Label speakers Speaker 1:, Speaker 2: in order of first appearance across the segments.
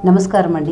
Speaker 1: నమస్కారం అండి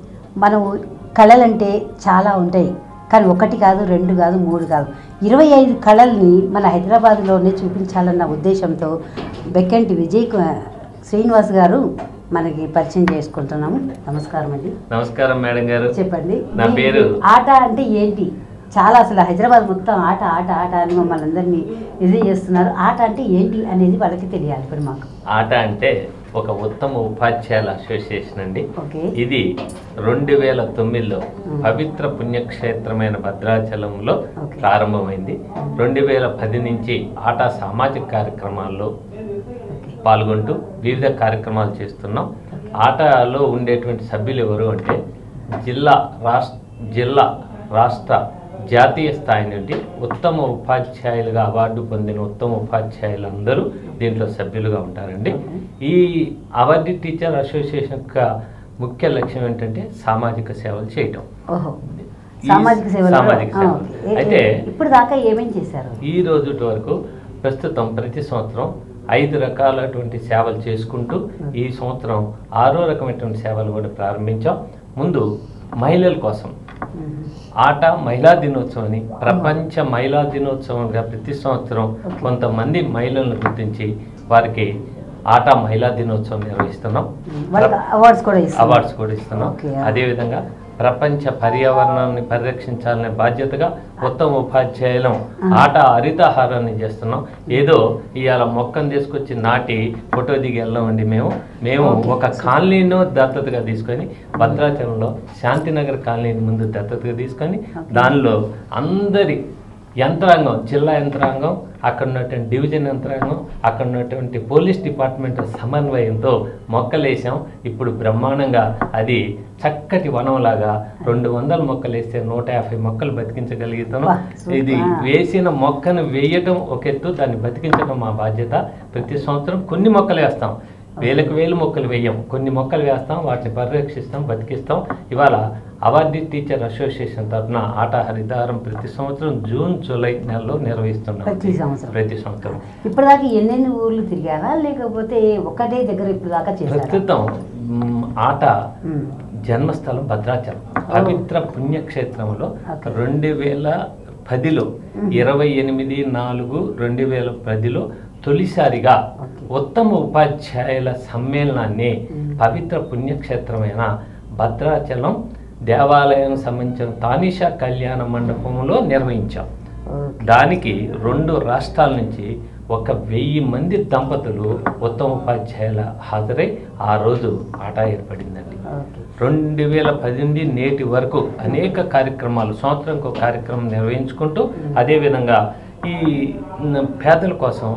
Speaker 1: మనం కళలంటే చాలా ఉంటాయి కానీ ఒకటి కాదు రెండు కాదు మూడు కాదు ఇరవై ఐదు కళల్ని మన హైదరాబాద్లోనే చూపించాలన్న ఉద్దేశంతో బెక్కంటి విజయ్ కు- శ్రీనివాస్ గారు మనకి పరిచయం చేసుకుంటున్నాము నమస్కారం అండి
Speaker 2: నమస్కారం మేడం గారు
Speaker 1: చెప్పండి
Speaker 2: నా
Speaker 1: మీ
Speaker 2: పేరు
Speaker 1: ఆట అంటే ఏంటి చాలా అసలు హైదరాబాద్ మొత్తం ఆట ఆట ఆట అని మమ్మల్ని అందరినీ ఇది చేస్తున్నారు ఆట అంటే ఏంటి అనేది వాళ్ళకి తెలియాలి ఇప్పుడు మాకు
Speaker 2: ఆట అంటే ఒక ఉత్తమ ఉపాధ్యాయుల అసోసియేషన్ అండి
Speaker 1: ఓకే
Speaker 2: ఇది రెండు వేల తొమ్మిదిలో
Speaker 1: Hmm.
Speaker 2: పవిత్ర పుణ్యక్షేత్రమైన భద్రాచలంలో
Speaker 1: Okay.
Speaker 2: ప్రారంభమైంది రెండు వేల పది నుంచి ఆట సామాజిక కార్యక్రమాల్లో
Speaker 1: ఓకే
Speaker 2: పాల్గొంటూ వివిధ కార్యక్రమాలు చేస్తున్నాం ఆటలో ఉండేటువంటి సభ్యులు ఎవరు అంటే జిల్లా రాష్ట్ర జిల్లా రాష్ట్ర జాతీయ స్థాయి నుండి ఉత్తమ ఉపాధ్యాయులుగా అవార్డు పొందిన ఉత్తమ ఉపాధ్యాయులందరూ దీంట్లో సభ్యులుగా ఉంటారండి ఈ అవార్డు టీచర్ అసోసియేషన్ యొక్క ముఖ్య లక్ష్యం ఏంటంటే సామాజిక సేవలు చేయటం
Speaker 1: ఓహో
Speaker 2: ఈ
Speaker 1: సామాజిక సేవలు
Speaker 2: సామాజిక
Speaker 1: ఆ,
Speaker 2: సేవలు.
Speaker 1: ఏ- ఏ-
Speaker 2: అయితే
Speaker 1: ఇప్పుడు దాకా ఏమేం చేశారు
Speaker 2: ఈ రోజు వరకు ప్రస్తుతం ప్రతి సంవత్సరం ఐదు రకాలటువంటి సేవలు చేసుకుంటూ ఈ సంవత్సరం ఆరో రకమైనటువంటి సేవలు కూడా ప్రారంభించాం ముందు మహిళల కోసం
Speaker 1: మ్మ్.
Speaker 2: ఆట మహిళా దినోత్సవం అని ప్రపంచ మహిళా దినోత్సవంగా ప్రతి సంవత్సరం
Speaker 1: Okay.
Speaker 2: కొంతమంది మహిళలను గుర్తించి వారికి ఆట మహిళా దినోత్సవం నిర్వహిస్తున్నాం
Speaker 1: వాళ్ళకి అవార్డ్స్ కూడా ఇస్తారు
Speaker 2: అవార్డ్స్ కూడా ఇస్తున్నాం
Speaker 1: Okay.
Speaker 2: అదేవిధంగా ప్రపంచ పర్యావరణాన్ని పరిరక్షించాలనే బాధ్యతగా ఉత్తమ ఉపాధ్యాయులం
Speaker 1: Ah.
Speaker 2: ఆట హరితహారాన్ని చేస్తున్నాం ఏదో ఇవాళ మొక్కను తీసుకొచ్చి నాటి ఫోటో దిగి వెళ్ళామండి మేము మేము
Speaker 1: Okay.
Speaker 2: ఒక కాలనీను దత్తతగా తీసుకొని భద్రాచలంలో శాంతినగర్ కాలనీని ముందు దత్తతగా తీసుకొని
Speaker 1: Okay.
Speaker 2: దానిలో అందరి యంత్రాంగం జిల్లా యంత్రాంగం అక్కడ ఉన్నటువంటి డివిజన్ యంత్రాంగం అక్కడ ఉన్నటువంటి పోలీస్ డిపార్ట్మెంట్ సమన్వయంతో మొక్కలేసాం ఇప్పుడు బ్రహ్మాండంగా అది చక్కటి వనంలాగా రెండు వందల మొక్కలు వేస్తే నూట యాభై మొక్కలు బతికించగలుగుతాను
Speaker 1: వా, సూపర్.
Speaker 2: ఇది వేసిన మొక్కను వేయటం ఒక ఎత్తు దాన్ని బతికించడం మా బాధ్యత ప్రతి సంవత్సరం కొన్ని మొక్కలు వేస్తాం వేలకు వేలు మొక్కలు వేయం కొన్ని మొక్కలు వేస్తాం వాటిని పరిరక్షిస్తాం బతికిస్తాం ఇవాళ అవార్డి టీచర్ అసోసియేషన్ తరఫున ఆట హరితారం ప్రతి సంవత్సరం జూన్ జూలై నెలలో నిర్వహిస్తున్నాం
Speaker 1: ప్రతి సంవత్సరం.
Speaker 2: ప్రతి సంవత్సరం
Speaker 1: ఇప్పటిదాకా ఎన్నెన్ని ఊర్లు తిరిగారా లేకపోతే ఒకటే దగ్గర ఇప్పుడు దాకా చేశారా
Speaker 2: ప్రస్తుతం మ్, ఆట
Speaker 1: మ్మ్.
Speaker 2: జన్మస్థలం భద్రాచలం పవిత్ర పుణ్యక్షేత్రంలో
Speaker 1: Okay.
Speaker 2: రెండు వేల పదిలో
Speaker 1: Mhm.
Speaker 2: ఇరవై ఎనిమిది నాలుగు రెండు వేల పదిలో తొలిసారిగా
Speaker 1: Okay.
Speaker 2: ఉత్తమ ఉపాధ్యాయుల సమ్మేళనాన్ని
Speaker 1: Mhm.
Speaker 2: పవిత్ర పుణ్యక్షేత్రమైన భద్రాచలం దేవాలయం సంబంధించిన తానిషా కళ్యాణ మండపంలో నిర్వహించాం
Speaker 1: ఓకే.
Speaker 2: దానికి రెండు రాష్ట్రాల నుంచి ఒక వెయ్యి మంది దంపతులు ఉత్తమ ఉపాధ్యాయుల హాజరై ఆ రోజు ఆట ఏర్పడిందండి
Speaker 1: ఓకే.
Speaker 2: రెండు వేల పద్దెనిమిది నేటి వరకు అనేక కార్యక్రమాలు సంవత్సరంకి ఒక కార్యక్రమం నిర్వహించుకుంటూ అదేవిధంగా ఈ న- పేదల కోసం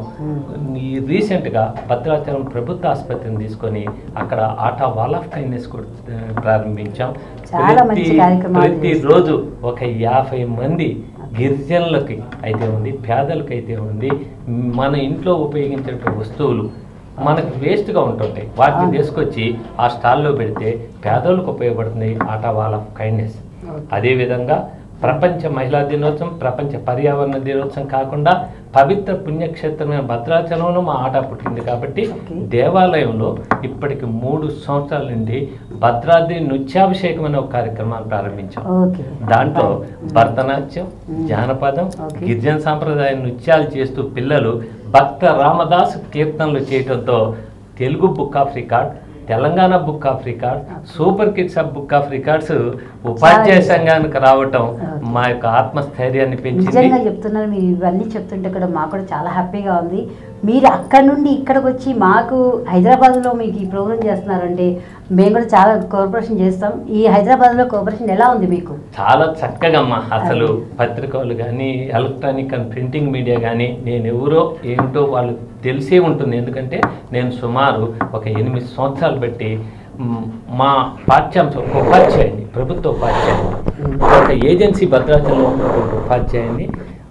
Speaker 2: ఈ రీసెంట్గా భద్రాచలం ప్రభుత్వ ఆసుపత్రిని తీసుకొని అక్కడ ఆటా వాల్ ఆఫ్ కైండ్నెస్ కూడా ఆ, ప్రారంభించాం
Speaker 1: చాలా మంచి
Speaker 2: ప్రతి-
Speaker 1: కార్యక్రమాలు
Speaker 2: ప్రతిరోజు ఒక యాభై మంది గిరిజనులకి అయితే ఉంది పేదలకి అయితే ఉంది మన ఇంట్లో ఉపయోగించే వస్తువులు మనకు వేస్ట్గా ఉంటుంటాయి వాటిని
Speaker 1: అవును.
Speaker 2: తీసుకొచ్చి ఆ స్టాల్లో పెడితే పేదలకు ఉపయోగపడుతుంది ఆట వాల్ ఆఫ్ కైండ్నెస్
Speaker 1: ఓకే.
Speaker 2: అదేవిధంగా ప్రపంచ మహిళా దినోత్సవం ప్రపంచ పర్యావరణ దినోత్సవం కాకుండా పవిత్ర పుణ్యక్షేత్రమైన భద్రాచలంలో మా ఆట పుట్టింది కాబట్టి
Speaker 1: ఓకే.
Speaker 2: దేవాలయంలో ఇప్పటికి మూడు సంవత్సరాల నుండి భద్రాద్రి నృత్యాభిషేకం అనే ఒక కార్యక్రమాన్ని ప్రారంభించాం
Speaker 1: ఓకే
Speaker 2: దాంట్లో భరతనాట్యం
Speaker 1: మ్మ్.
Speaker 2: జానపదం
Speaker 1: ఓకే.
Speaker 2: గిరిజన సాంప్రదాయ నృత్యాలు చేస్తూ పిల్లలు భక్త రామదాస్ కీర్తనలు చేయడంతో Telugu book of record Telangana book of record super kids of book of records ఉపాధ్యాయ
Speaker 1: చాలా
Speaker 2: సంఘానికి రావటం
Speaker 1: ఓకే.
Speaker 2: మా యొక్క ఆత్మస్థైర్యాన్ని పెంచింది
Speaker 1: నిజంగా చెప్తున్నారు మీరు ఇవన్నీ చెప్తుంటే కూడా మాకు కూడా చాలా హ్యాపీగా ఉంది మీరు అక్కడ నుండి ఇక్కడికి వచ్చి మాకు హైదరాబాద్లో మీకు ఈ ప్రోగ్రామ్ చేస్తున్నారంటే మేము కూడా చాలా కోఆపరేషన్ చేస్తాం ఈ హైదరాబాద్లో కోఆపరేషన్ ఎలా ఉంది మీకు
Speaker 2: చాలా చక్కగా అమ్మా అసలు
Speaker 1: అదే.
Speaker 2: పత్రికలు కానీ ఎలక్ట్రానిక్ అండ్ ప్రింటింగ్ మీడియా కానీ నేను ఎవరో ఏమిటో వాళ్ళు తెలిసే ఉంటుంది ఎందుకంటే నేను సుమారు ఒక ఎనిమిది సంవత్సరాలు బట్టి మ్, మా పాఠ్యాంశం ఒక ఉపాధ్యాయుని ప్రభుత్వ ఉపాధ్యాయుని ఒక ఏజెన్సీ భద్రాచలంలో ఉన్నటువంటి ఉపాధ్యాయుని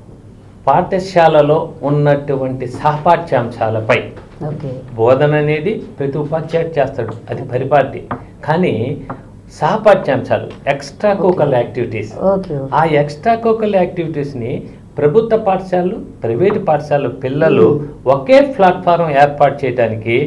Speaker 2: పాఠశాలలో ఉన్నటువంటి సహపాఠ్యాంశాలపై
Speaker 1: ఓకే
Speaker 2: బోధన అనేది ప్రతి ఉపాధ్యాయుడు చేస్తాడు అది పరిపాటి కానీ సహపాఠ్యాంశాలు ఎక్స్ట్రా కోకల్ యాక్టివిటీస్
Speaker 1: ఓకే
Speaker 2: ఆ ఎక్స్ట్రా కోకల్ యాక్టివిటీస్ని ప్రభుత్వ పాఠశాలలు ప్రైవేటు పాఠశాలలు పిల్లలు ఒకే ప్లాట్ఫారం ఏర్పాటు చేయడానికి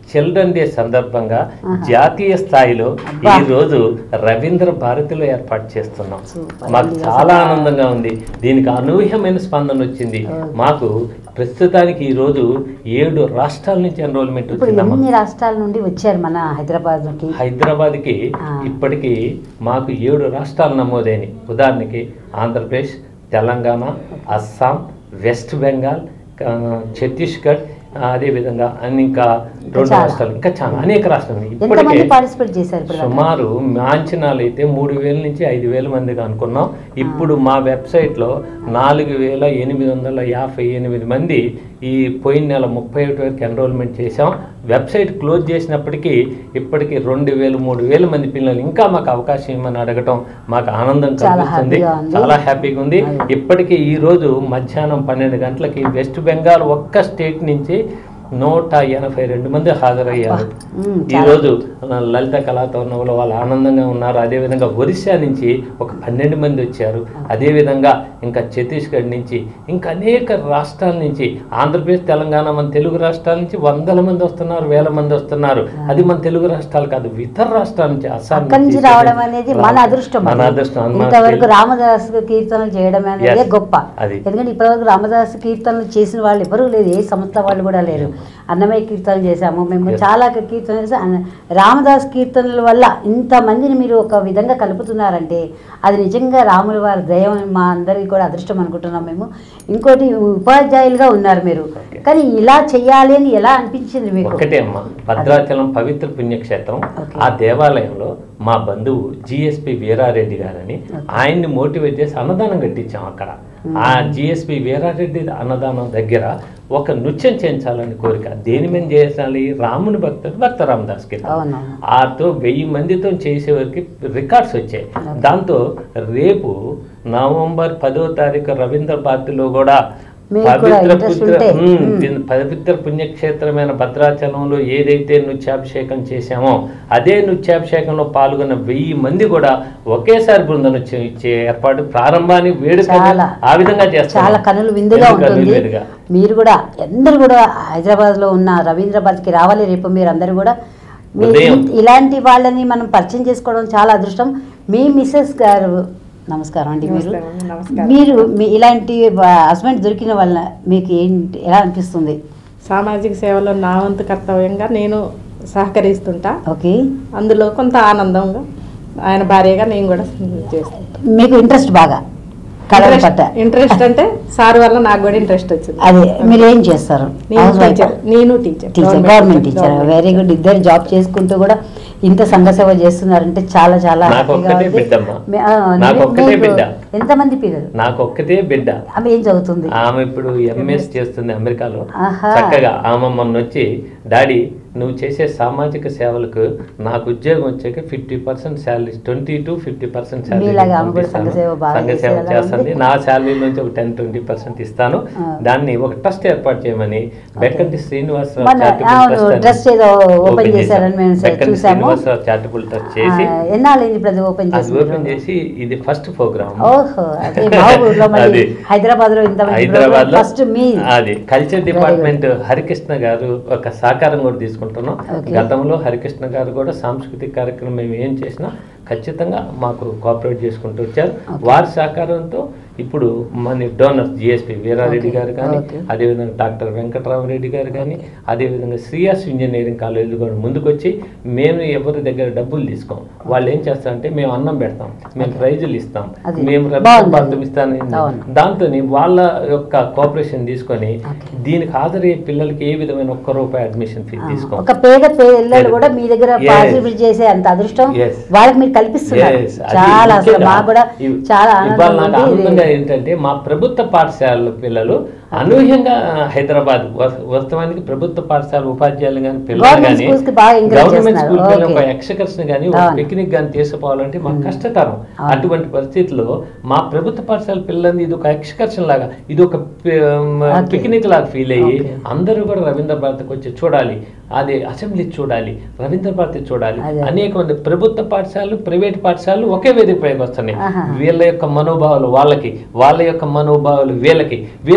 Speaker 2: చిల్డ్రన్ డే సందర్భంగా
Speaker 1: ఆహా.
Speaker 2: జాతీయ స్థాయిలో
Speaker 1: అబ్బా.
Speaker 2: ఈ రోజు రవీంద్ర భారతిలో ఏర్పాటు చేస్తున్నాం
Speaker 1: సూపర్
Speaker 2: మాకు
Speaker 1: అండి.
Speaker 2: చాలా ఆనందంగా ఉంది దీనికి అనూహ్యమైన స్పందన వచ్చింది
Speaker 1: ఓకే.
Speaker 2: మాకు ప్రస్తుతానికి ఈ రోజు ఏడు రాష్ట్రాల నుంచి ఎన్రోల్మెంట్
Speaker 1: ఇప్పుడు
Speaker 2: వచ్చిందమ్మా
Speaker 1: ఎన్ని రాష్ట్రాల నుండి వచ్చారు మన హైదరాబాద్కి
Speaker 2: హైదరాబాద్కి
Speaker 1: ఆ.
Speaker 2: ఇప్పటికి మాకు ఏడు రాష్ట్రాలు నమోదైనవి ఉదాహరణకి ఆంధ్రప్రదేశ్ తెలంగాణ అస్సాం వెస్ట్ బెంగాల్ ఆ, ఛత్తీస్గఢ్ ఆ, అదేవిధంగా అన్ని ఇంకా రెండు
Speaker 1: చాలా.
Speaker 2: రాష్ట్రాలు ఇంకా చాలా అనేక రాష్ట్రాలు
Speaker 1: ఎంతమంది
Speaker 2: ఇప్పటికే
Speaker 1: పార్టిసిపేట్ చేశారు ఇప్పుడు దాకా?
Speaker 2: సుమారు మా అంచనాలు అయితే మూడు వేల నుంచి ఐదు వేల మందికి అనుకున్నాం ఇప్పుడు మా వెబ్సైట్లో నాలుగు వేల ఎనిమిది వందల యాభై ఎనిమిది మంది ఈ పోయిన నెల ముప్పై ఒకటి వరకు ఎన్రోల్మెంట్ చేసాం వెబ్సైట్ క్లోజ్ చేసినప్పటికీ ఇప్పటికి రెండు వేలు మూడు వేల మంది పిల్లలు ఇంకా మాకు అవకాశం ఇవ్వమని అడగటం మాకు ఆనందం
Speaker 1: చాలా
Speaker 2: కల్పిస్తుంది
Speaker 1: హ్యాపీగా ఉంది.
Speaker 2: చాలా హ్యాపీగా ఉంది
Speaker 1: అదే.
Speaker 2: ఇప్పటికీ ఈ రోజు మధ్యాహ్నం పన్నెండు గంటలకి వెస్ట్ బెంగాల్ ఒక్క స్టేట్ నుంచి నూట ఎనభై రెండు మంది హాజరయ్యారు
Speaker 1: మ్మ్,
Speaker 2: ఈ
Speaker 1: చాలా.
Speaker 2: రోజు ఆ, లలిత కళాతోరణంలో వాళ్ళు ఆనందంగా ఉన్నారు అదేవిధంగా ఒరిస్సా నుంచి ఒక పన్నెండు మంది వచ్చారు అదేవిధంగా ఇంకా ఛత్తీస్గఢ్ నుంచి ఇంకా అనేక రాష్ట్రాల నుంచి ఆంధ్రప్రదేశ్ తెలంగాణ మన తెలుగు రాష్ట్రాల నుంచి వందల మంది వస్తున్నారు వేల మంది వస్తున్నారు అది మన తెలుగు రాష్ట్రాలు కాదు ఇతర రాష్ట్రాల నుంచి అస్సాం
Speaker 1: అక్కడి నుంచి రావడం అనేది మన
Speaker 2: రావడం.
Speaker 1: అదృష్టం
Speaker 2: మన
Speaker 1: అది.
Speaker 2: అదృష్టం అది మనకు
Speaker 1: ఇంతవరకు
Speaker 2: తెలియదు.
Speaker 1: రామదాసు కీర్తనలు చేయడం అనేది
Speaker 2: Yes.
Speaker 1: గొప్ప
Speaker 2: అది.
Speaker 1: ఎందుకంటే ఇప్పటివరకు రామదాసు కీర్తనలు చేసిన వాళ్ళు ఎవరు లేరు ఏ సంస్థ వాళ్ళు కూడా లేరు అన్నమయ్య కీర్తనలు చేశాము మేము
Speaker 2: Yes.
Speaker 1: చాలా కీర్తనలు చేసాం. అన్న- రామదాస్ కీర్తనల వల్ల ఇంతమందిని మీరు ఒక విధంగా కలుపుతున్నారంటే అది నిజంగా రాముల వారి దయం మా అందరికీ కూడా అదృష్టం అనుకుంటున్నాం మేము ఇంకోటి ఉపాధ్యాయులుగా ఉన్నారు మీరు
Speaker 2: Okay.
Speaker 1: కానీ ఇలా చెయ్యాలి అని ఎలా అనిపించింది మీకు
Speaker 2: ఒక్కటే అమ్మ భద్రాచలం పవిత్ర పుణ్యక్షేత్రం
Speaker 1: Okay.
Speaker 2: ఆ దేవాలయంలో మా బంధువు జిఎస్పి వీరారెడ్డి గారని ఆయన్ని మోటివేట్ చేసి అన్నదానం కట్టించాం అక్కడ ఆ జిఎస్పి వీరారెడ్డి అన్నదానం దగ్గర ఒక నృత్యం చేయించాలని కోరిక దేని మీద చేయాలి రాముని భక్తుడు భక్త రామదాస్ కి
Speaker 1: అవునవును
Speaker 2: ఆతో వెయ్యి మందితో చేసేవరకు రికార్డ్స్ వచ్చాయి దాంతో రేపు నవంబర్ పదో తారీఖు రవీంద్ర భారతిలో కూడా
Speaker 1: మీకు కూడా
Speaker 2: పవిత్ర
Speaker 1: interest
Speaker 2: పుత్ర
Speaker 1: ఉంటే,
Speaker 2: ఉమ్,
Speaker 1: ఉమ్.
Speaker 2: దీని పవిత్ర పుణ్యక్షేత్రమైన భద్రాచలంలో ఏదైతే నృత్యాభిషేకం చేశామో అదే నృత్యాభిషేకంలో పాల్గొన్న వెయ్యి మంది కూడా ఒకేసారి బృందం నృత్యం ఇచ్చే ఏర్పాటు ప్రారంభాన్ని వేడుక
Speaker 1: చాలా
Speaker 2: ఆ విధంగా చేస్తాం
Speaker 1: చాలా కనులు విందుగా ఉంటుంది మీరు కూడా అందరూ కూడా హైదరాబాద్లో ఉన్న రవీంద్రబాద్కి రావాలి రేపు మీరు అందరూ కూడా మీ
Speaker 2: ఉదయం.
Speaker 1: ఇలాంటి వాళ్ళని మనం పరిచయం చేసుకోవడం చాలా అదృష్టం మీ మిస్సెస్ గారు నమస్కారం అండి మీరు
Speaker 3: నమస్కారం, నమస్కారం.
Speaker 1: మీరు మీ ఇలాంటి హస్బెండ్ దొరికిన వల్ల మీకు ఏంటి ఎలా అనిపిస్తుంది
Speaker 3: సామాజిక సేవలో నా వంతు కర్తవ్యంగా నేను సహకరిస్తుంటా
Speaker 1: ఓకే
Speaker 3: అందులో కొంత ఆనందంగా ఆయన భార్యగా నేను కూడా చేస్తాను
Speaker 1: మీకు ఇంట్రెస్ట్ బాగా కళల పట్ల
Speaker 3: ఇంట్రెస్ట్ అంటే సార్ వల్ల నాకు కూడా ఇంట్రెస్ట్ వచ్చింది
Speaker 1: అదే మీరు ఏం చేస్తారు
Speaker 3: నేను
Speaker 1: హౌస్ వైఫ్
Speaker 3: టీచర్ నేను teacher
Speaker 1: teacher government teacher very good ఇద్దరు జాబ్ చేసుకుంటూ కూడా ఇంత సంఘ సేవ చేస్తున్నారంటే చాలా చాలా
Speaker 2: నాకు
Speaker 1: హ్యాపీగా
Speaker 2: ఒక్కటే
Speaker 1: ఉంది.
Speaker 2: బిడ్డమ్మా.
Speaker 1: మీ- ఆ,
Speaker 2: నాకు
Speaker 1: మీకు-
Speaker 2: ఒక్కటే బిడ్డ.
Speaker 1: ఎంతమంది పిల్లలు
Speaker 2: నాకు ఒక్కటే బిడ్డ
Speaker 1: ఆమె ఏం చదువుతుంది
Speaker 2: ఆమె ఇప్పుడు ఎంఎస్ చేస్తుంది అమెరికాలో
Speaker 1: ఆహా.
Speaker 2: చక్కగా ఆమె మొన్న వచ్చి డాడీ నువ్వు చేసే సామాజిక సేవలకు నాకు ఉద్యోగం వచ్చాక fifty percent salary twenty to fifty percent
Speaker 1: మీలాగా ఆమె కూడా సంఘ సేవ బాగా
Speaker 2: సంఘ సేవ
Speaker 1: చేసేలా
Speaker 2: చేస్తుంది
Speaker 1: ఉంది.
Speaker 2: నా శాలరీ నుంచి ఒక టెన్ ట్వంటీ పర్సెంట్ ఇస్తాను
Speaker 1: ఆ.
Speaker 2: దాన్ని ఒక ట్రస్ట్ ఏర్పాటు చేయమని బెక్కంటి శ్రీనివాసరావు
Speaker 1: మొన్న
Speaker 2: చారిటబుల్
Speaker 1: అవును
Speaker 2: ట్రస్ట్ అని
Speaker 1: ట్రస్ట్ ఏదో ఓపెన్
Speaker 2: ఓపెన్
Speaker 1: చేశారని మేము
Speaker 2: చేశాం. బెక్కంటి
Speaker 1: చూసాము
Speaker 2: శ్రీనివాసరావు చారిటబుల్ ట్రస్ట్ చేసి
Speaker 1: ఆ, ఎన్నాళ్ళైంది ఇప్పుడు అది ఓపెన్
Speaker 2: అది
Speaker 1: చేసి
Speaker 2: ఓపెన్ చేసి ఇది ఫస్ట్ ప్రోగ్రామ్
Speaker 1: ఓహో అదే మా ఊర్లో మళ్ళీ
Speaker 2: అది.
Speaker 1: హైదరాబాద్ లో ఇంత
Speaker 2: హైదరాబాద్ లో
Speaker 1: ఫస్ట్ మీ
Speaker 2: అది కల్చర్ డిపార్ట్మెంట్ హరికృష్ణ గారు ఒక సహకారం కూడా తీసుకుంటున్నాం
Speaker 1: Okay.
Speaker 2: గతంలో హరికృష్ణ గారు కూడా సాంస్కృతిక కార్యక్రమం మేము ఏం చేసినా ఖచ్చితంగా మాకు కోఆపరేట్ చేసుకుంటూ వచ్చారు
Speaker 1: Okay.
Speaker 2: వారి సహకారంతో ఇప్పుడు మన డోనర్స్ జిఎస్పి వీరారెడ్డి
Speaker 1: Okay.
Speaker 2: గారు కానీ
Speaker 1: Okay.
Speaker 2: అదేవిధంగా డాక్టర్ వెంకటరామరెడ్డి గారు కానీ అదేవిధంగా శ్రీయాస్ ఇంజనీరింగ్ కాలేజీలు కూడా ముందుకొచ్చి మేము ఎవరి దగ్గర డబ్బులు తీసుకోం వాళ్ళు ఏం చేస్తారంటే మేము అన్నం పెడతాం మేము ప్రైజులు ఇస్తాం
Speaker 1: అది
Speaker 2: మేము
Speaker 1: బాగుంది.
Speaker 2: రబ్బర్ ఇస్తాను
Speaker 1: అవును.
Speaker 2: దాంతో వాళ్ళ యొక్క కోఆపరేషన్ తీసుకొని
Speaker 1: Okay.
Speaker 2: దీనికి హాజరయ్యే పిల్లలకి ఏ విధమైన ఒక్క రూపాయి అడ్మిషన్ ఫీ
Speaker 1: ఆ,
Speaker 2: తీసుకో
Speaker 1: ఒక పేద పిల్లలు కూడా మీ దగ్గర
Speaker 2: Yes.
Speaker 1: పార్టిసిపేట్ చేసే అంత అదృష్టం
Speaker 2: Yes.
Speaker 1: వాళ్ళకి మీరు కల్పిస్తున్నారు
Speaker 2: Yes, అది
Speaker 1: చాలా అసలు
Speaker 2: ముఖ్యంగా
Speaker 1: మాకు కూడా
Speaker 2: ఇవ్-
Speaker 1: చాలా
Speaker 2: ఇవాళ నాకు
Speaker 1: ఆనందంగా ఉంది
Speaker 2: ఆనందంగా ఏంటంటే మా ప్రభుత్వ పాఠశాలల పిల్లలు అనూహ్యంగా హైదరాబాద్ వా- వాస్తవానికి ప్రభుత్వ పాఠశాల ఉపాధ్యాయులు కానీ పిల్లలు
Speaker 1: Government
Speaker 2: కానీ
Speaker 1: schools కి బాగా encourage
Speaker 2: గవర్నమెంట్
Speaker 1: చేస్తున్నారు.
Speaker 2: స్కూల్ పిల్లలు ఒక
Speaker 1: Okay.
Speaker 2: ఎక్స్కర్షన్ కానీ ఒక
Speaker 1: అవును.
Speaker 2: పిక్నిక్ కానీ తీసుకుపోవాలంటే మాకు కష్టతరం
Speaker 1: అవును.
Speaker 2: అటువంటి పరిస్థితుల్లో మా ప్రభుత్వ పాఠశాల పిల్లల్ని ఇది ఒక ఎక్స్కర్షన్ లాగా ఇది ఒక
Speaker 1: Okay.
Speaker 2: పిక్నిక్ లాగా ఫీల్ అయ్యి
Speaker 1: Okay.
Speaker 2: అందరూ కూడా రవీంద్ర భారతికి వచ్చి చూడాలి అది అసెంబ్లీ చూడాలి రవీంద్ర భారతి చూడాలి
Speaker 1: అదే.
Speaker 2: అనేక మంది ప్రభుత్వ పాఠశాలలు ప్రైవేట్ పాఠశాలలు ఒకే వేదిక పైకి వస్తున్నాయి
Speaker 1: ఆహా.
Speaker 2: వీళ్ళ యొక్క మనోభావాలు వాళ్ళకి వాళ్ళ యొక్క మనోభావాలు వీళ్ళకి వీళ్ళ ఉన్నంత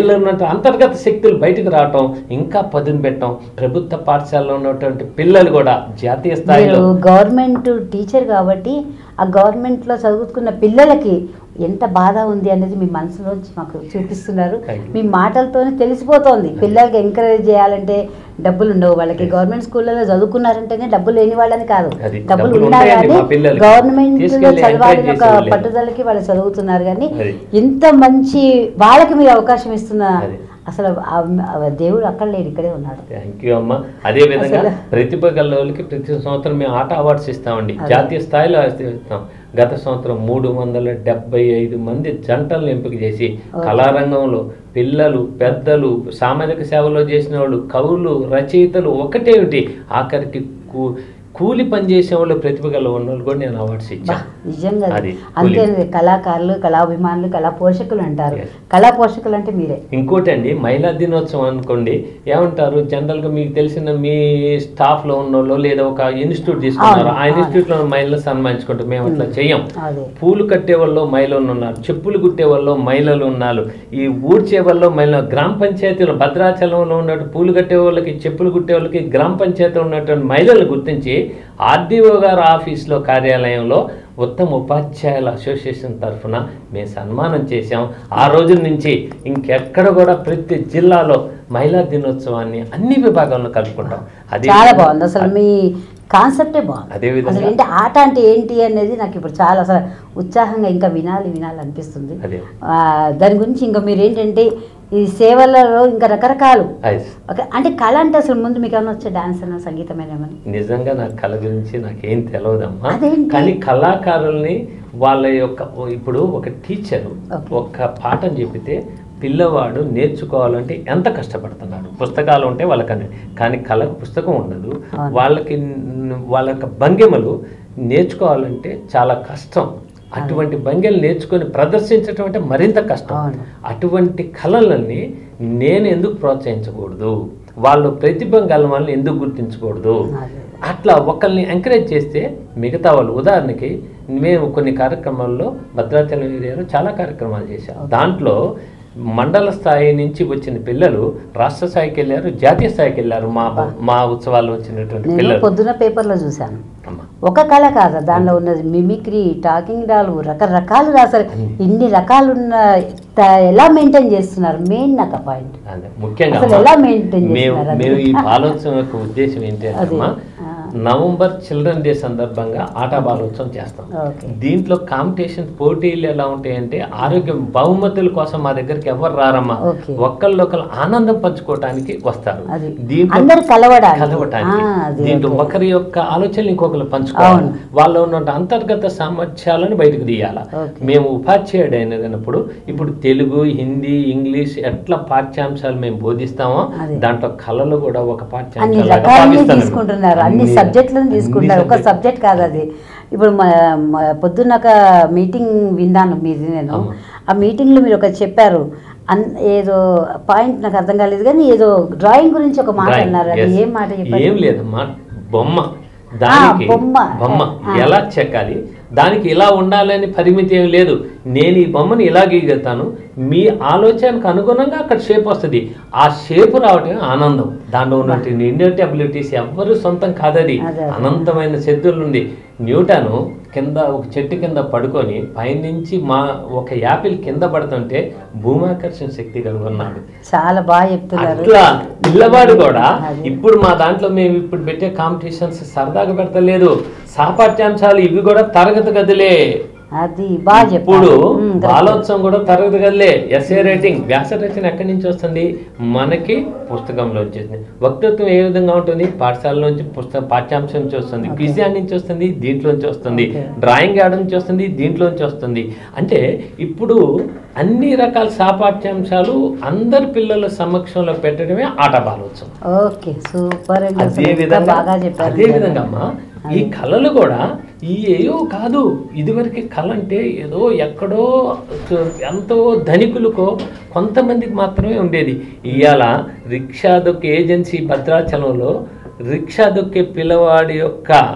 Speaker 2: ఉన్నటువంటి అంతర్గత శక్తులు బయటకు రావటం ఇంకా పదును పెట్టడం ప్రభుత్వ పాఠశాలలో ఉన్నటువంటి పిల్లలు కూడా జాతీయ స్థాయిలో
Speaker 1: మీరు గవర్నమెంట్ టీచర్ కాబట్టి ఆ గవర్నమెంట్లో చదువుకున్న పిల్లలకి ఎంత బాధ ఉంది అనేది మీ మనసులోంచి మాకు చూపిస్తున్నారు
Speaker 2: Thank you.
Speaker 1: మీ మాటలతోనే తెలిసిపోతోంది పిల్లలకి ఎంకరేజ్ చేయాలంటే డబ్బులు ఉండవు వాళ్ళకి గవర్నమెంట్ స్కూళ్ళలో చదువుకున్నారంటేనే డబ్బులు లేని వాళ్ళని కాదు
Speaker 2: అది,
Speaker 1: డబ్బులు
Speaker 2: డబ్బులు
Speaker 1: ఉన్నా
Speaker 2: ఉంటాయండి
Speaker 1: కానీ
Speaker 2: మా పిల్లలకి.
Speaker 1: గవర్నమెంట్ లో
Speaker 2: తీసుకెళ్ళి
Speaker 1: చదవాలని
Speaker 2: encourage
Speaker 1: ఒక
Speaker 2: చేసేవాళ్ళు.
Speaker 1: పట్టుదలకి వాళ్ళు చదువుతున్నారు కానీ
Speaker 2: అది.
Speaker 1: ఇంత మంచి వాళ్ళకి మీరు అవకాశం ఇస్తున్న
Speaker 2: అది.
Speaker 1: అసలు ఆ- ఆ దేవుడు అక్కడ లేడు ఇక్కడే ఉన్నాడు
Speaker 2: థ్యాంక్ యూ అమ్మ అదే విధంగా
Speaker 1: అసలు-
Speaker 2: ప్రతిభ గల వాళ్ళకి ప్రతి సంవత్సరం మేము ఆట అవార్డ్స్ ఇస్తామండి
Speaker 1: అదే.
Speaker 2: జాతీయ స్థాయిలో ఇస్తాం గత సంవత్సరం మూడు వందల డెబ్బై ఐదు మంది జంటలను ఎంపిక చేసి
Speaker 1: ఓకే.
Speaker 2: కళారంగంలో పిల్లలు పెద్దలు సామాజిక సేవలో చేసిన వాళ్ళు కవులు రచయితలు ఒకటేమిటి ఆఖరికి కూ- కూలి పని చేసే వాళ్ళు ప్రతిభ గల ఉన్న వాళ్ళు కూడా నేను అవార్డ్స్
Speaker 1: బా,
Speaker 2: ఇచ్చాను
Speaker 1: నిజంగా
Speaker 2: అది,
Speaker 1: అంతే
Speaker 2: కూలి.
Speaker 1: కళాకారులు కళాభిమానులు కళా పోషకులు అంటారు
Speaker 2: Yes.
Speaker 1: కళా పోషకులు అంటే మీరే
Speaker 2: ఇంకోటి అండి మహిళా దినోత్సవం అనుకోండి ఏమంటారు జనరల్గా మీకు తెలిసిన మీ స్టాఫ్లో ఉన్న వాళ్ళు లేదా ఒక ఇన్స్టిట్యూట్ తీసుకున్నారు
Speaker 1: అవును,
Speaker 2: ఆ
Speaker 1: అవును.
Speaker 2: ఇన్స్టిట్యూట్లో మహిళలు సన్మానించుకుంటాం మేము అట్లా చెయ్యం
Speaker 1: అదే
Speaker 2: పూలు కట్టే వాళ్ళు మహిళలు ఉన్నారు చెప్పులు కుట్టే వాళ్ళు మహిళలు ఉన్నారు ఈ ఊడ్చే వాళ్ళు మహిళలు గ్రామ పంచాయతీలో భద్రాచలంలో ఉన్నట్టు పూలు కట్టే వాళ్ళకి చెప్పులు కుట్టే వాళ్ళకి గ్రామ పంచాయతీలో ఉన్నటువంటి మహిళలు గుర్తించి ఆర్డీఓ గారి ఆఫీస్లో కార్యాలయంలో ఉత్తమ ఉపాధ్యాయుల అసోసియేషన్ తరఫున మేము సన్మానం చేశాం ఆ రోజు నుంచి ఇంకెక్కడ కూడా ప్రతి జిల్లాలో మహిళా దినోత్సవాన్ని అన్ని విభాగాల్లో కలుపుకుంటాం అదే
Speaker 1: చాలా బాగుంది అసలు మీ కాన్సెప్టే బాగుంది
Speaker 2: అదే విధంగా-
Speaker 1: అసలు ఏంటి ఆట అంటే ఏంటి అనేది నాకు ఇప్పుడు చాలా అసలు ఉత్సాహంగా ఇంకా వినాలి వినాలి అనిపిస్తుంది
Speaker 2: అదే
Speaker 1: ఆ, దాని గురించి ఇంకా మీరు ఏంటంటే ఈ సేవలలో ఇంకా రకరకాలు
Speaker 2: ఐస్
Speaker 1: ఓకే అంటే కళ అంటే అసలు ముందు మీకు ఏమైనా వచ్చే డాన్స్ అన్న సంగీతమైన ఏమన్నా
Speaker 2: నిజంగా నాకు కళ గురించి నాకేం తెలియదమ్మా
Speaker 1: అదేంటి?
Speaker 2: కానీ కళాకారుల్ని వాళ్ళ యొక్క ఇప్పుడు ఒక టీచరు
Speaker 1: Okay.
Speaker 2: ఒక పాఠం చెప్పితే పిల్లవాడు నేర్చుకోవాలంటే ఎంత కష్టపడుతున్నాడు పుస్తకాలు ఉంటే వాళ్ళకని కానీ కళకు పుస్తకం ఉండదు
Speaker 1: అవును.
Speaker 2: వాళ్ళకి న్- వాళ్ళ యొక్క భంగిమలు నేర్చుకోవాలంటే చాలా కష్టం అటువంటి భంగిమలు నేర్చుకొని ప్రదర్శించడం అంటే మరింత కష్టం
Speaker 1: అవును.
Speaker 2: అటువంటి కళలని నేను ఎందుకు ప్రోత్సహించకూడదు వాళ్ళు ప్రతిభ గల వాళ్ళని ఎందుకు గుర్తించకూడదు
Speaker 1: అదే.
Speaker 2: అట్లా ఒకరిని ఎంకరేజ్ చేస్తే మిగతా వాళ్ళు ఉదాహరణకి మేము కొన్ని కార్యక్రమాల్లో భద్రాచలం ఏరియాలో చాలా కార్యక్రమాలు చేశాం దాంట్లో మండల స్థాయి నుంచి వచ్చిన పిల్లలు రాష్ట్ర స్థాయికి వెళ్ళారు జాతీయ స్థాయికి వెళ్ళారు మా మా ఉత్సవాల్లో వచ్చినటువంటి
Speaker 1: నేను
Speaker 2: పిల్లలు
Speaker 1: పొద్దున పేపర్లో చూశాను
Speaker 2: అమ్మ.
Speaker 1: ఒక కళ కాదు దానిలో ఉన్నది మిమిక్రీ టాకింగ్ డాలు రకరకాలు రాశారు ఇన్ని రకాలు ఉన్న త- ఎలా మెయింటైన్ చేస్తున్నారు మెయిన్ నాకు పాయింట్
Speaker 2: అదే ముఖ్యంగా
Speaker 1: అసలు
Speaker 2: అమ్మా,
Speaker 1: ఎలా maintain
Speaker 2: మేము
Speaker 1: చేస్తున్నారు
Speaker 2: మేము ఈ
Speaker 1: అది?
Speaker 2: బాలోత్సవం యొక్క ఉద్దేశం ఏంటి అంటే
Speaker 1: అదే.
Speaker 2: అమ్మా,
Speaker 1: ఆ.
Speaker 2: నవంబర్ చిల్డ్రన్ డే సందర్భంగా ఆట బాలోత్సవం చేస్తాం
Speaker 1: ఓకే
Speaker 2: దీంట్లో కాంపిటీషన్ పోటీలు ఎలా ఉంటాయంటే ఆరోగ్యం బహుమతుల కోసం మా దగ్గరికి ఎవరు రారమ్మా
Speaker 1: ఓకే.
Speaker 2: ఒకళ్ళొకరు ఆనందం పంచుకోవటానికి వస్తారు
Speaker 1: అది
Speaker 2: దీంట్లో
Speaker 1: అందరు కలవడానికి
Speaker 2: కలవటానికి
Speaker 1: ఆ, అది
Speaker 2: దీంట్లో
Speaker 1: ఓకే.
Speaker 2: ఒకరి యొక్క ఆలోచనలు ఇంకొకరు పంచుకోవాలి
Speaker 1: అవును.
Speaker 2: వాళ్ళలో ఉన్న అంతర్గత సామర్థ్యాలను బయటకు తీయాలి
Speaker 1: ఓకే.
Speaker 2: మేము ఉపాధ్యాయుడు అయినప్పుడు ఇప్పుడు తెలుగు హిందీ ఇంగ్లీష్ ఎట్లా పాఠ్యాంశాలు మేము బోధిస్తామో
Speaker 1: అదే.
Speaker 2: దాంట్లో కళలు కూడా ఒక
Speaker 1: అన్ని
Speaker 2: పాఠ్యాంశాలు
Speaker 1: రకాలని తీసుకుంటున్నారు అన్ని సబ్జెక్టులను తీసుకుంటున్నారు ఒక
Speaker 2: subject-
Speaker 1: సబ్జెక్ట్ కాదు అది ఇప్పుడు మా మా పొద్దున్న ఒక మీటింగ్ విన్నాను మీది నేను
Speaker 2: అవును.
Speaker 1: ఆ మీటింగ్లో మీరు ఒక చెప్పారు అన్ ఏదో పాయింట్ నాకు అర్థం కాలేదు కానీ ఏదో డ్రాయింగ్ గురించి ఒక మాట
Speaker 2: Drawing,
Speaker 1: అన్నారు అది
Speaker 2: yes.
Speaker 1: ఏం మాట చెప్పారు
Speaker 2: ఏం లేదమ్మా బొమ్మ దానికి
Speaker 1: బొమ్మ.
Speaker 2: బొమ్మ
Speaker 1: ఆ.
Speaker 2: ఎలా చెక్కాలి దానికి ఇలా ఉండాలని పరిమితి ఏం లేదు నేను ఈ బొమ్మని ఇలా గీగలుగుతాను మీ ఆలోచనకు అనుగుణంగా అక్కడ షేప్ వస్తుంది ఆ షేప్ రావటం ఆనందం దాంట్లో ఉన్నటువంటి ఇన్నోటి అబిలిటీస్ ఎవ్వరు సొంతం కాదది
Speaker 1: అదే, అదే.
Speaker 2: అనంతమైన శక్తులు ఉంది న్యూటను కింద ఒక చెట్టు కింద పడుకొని పైనుంచి మా ఒక యాపిల్ కింద పడుతుంటే భూమాకర్షణ శక్తి కలిగి ఉన్నాడు
Speaker 1: చాలా బాగా చెప్తున్నారు
Speaker 2: అట్లా పిల్లవాడు కూడా
Speaker 1: అదే.
Speaker 2: ఇప్పుడు మా దాంట్లో మేము ఇప్పుడు పెట్టే కాంపిటీషన్స్ సరదాగా పెడతలేదు సాపాఠ్యాంశాలు ఇవి కూడా తరగతి గదిలే
Speaker 1: అది బాగా
Speaker 2: ఇప్పుడు
Speaker 1: చెప్పారు ఉమ్, correct.
Speaker 2: బాలోత్సవం కూడా తరగతి గదిలే ఎస్ఏ రైటింగ్ వ్యాస రచన ఎక్కడి నుంచి వస్తుంది మనకి పుస్తకంలో వచ్చేసింది వక్తృత్వం ఏ విధంగా ఉంటుంది పాఠశాల నుంచి పుస్తక పాఠ్యాంశం నుంచి వస్తుంది
Speaker 1: Okay.
Speaker 2: క్విజ్ యాడ్ నుంచి వస్తుంది దీంట్లో నుంచి వస్తుంది
Speaker 1: Okay.
Speaker 2: డ్రాయింగ్ యాడ్ నుంచి వస్తుంది దీంట్లో నుంచి వస్తుంది అంటే ఇప్పుడు అన్ని రకాల సాపాఠ్యాంశాలు అందరి పిల్లల సమక్షంలో పెట్టడమే ఆట బాలోత్సవం
Speaker 1: ఓకే సూపర్ అండి అసలు
Speaker 2: అదే
Speaker 1: ఎంత
Speaker 2: విధంగా
Speaker 1: బాగా చెప్పారు
Speaker 2: అదే విధంగా అమ్మా ఈ
Speaker 1: అదే.
Speaker 2: కళలు కూడా ఈ ఏయో కాదు ఇదివరకు కళ అంటే ఏదో ఎక్కడో ఎంతో ధనికులకో కొంతమందికి మాత్రమే ఉండేది ఇవాళ రిక్షా దొక్కే ఏజెన్సీ భద్రాచలంలో రిక్షా దొక్కే పిల్లవాడి యొక్క